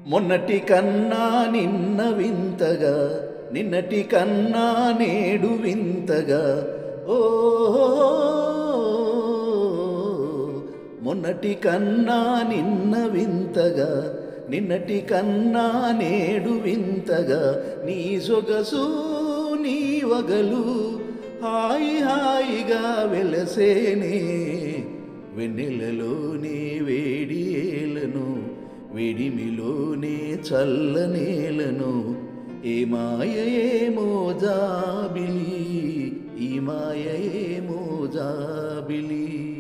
మొన్నటి కన్నా నిన్న వింతగా నిన్నటి కన్నా నేడు వింతగా ఓ మొన్నటి కన్నా నిన్న వింతగా నిన్నటి కన్నా నేడు వింతగా నీ సొగసు నీ వగలు హాయి హాయిగా వెలసేనే వెన్నెలలోనే వేడి ఏలను వెడిమిలోనే చల్లనేలను ఏ మాయ ఏమో జాబిలి ఈ మాయ ఏమో జాబిలి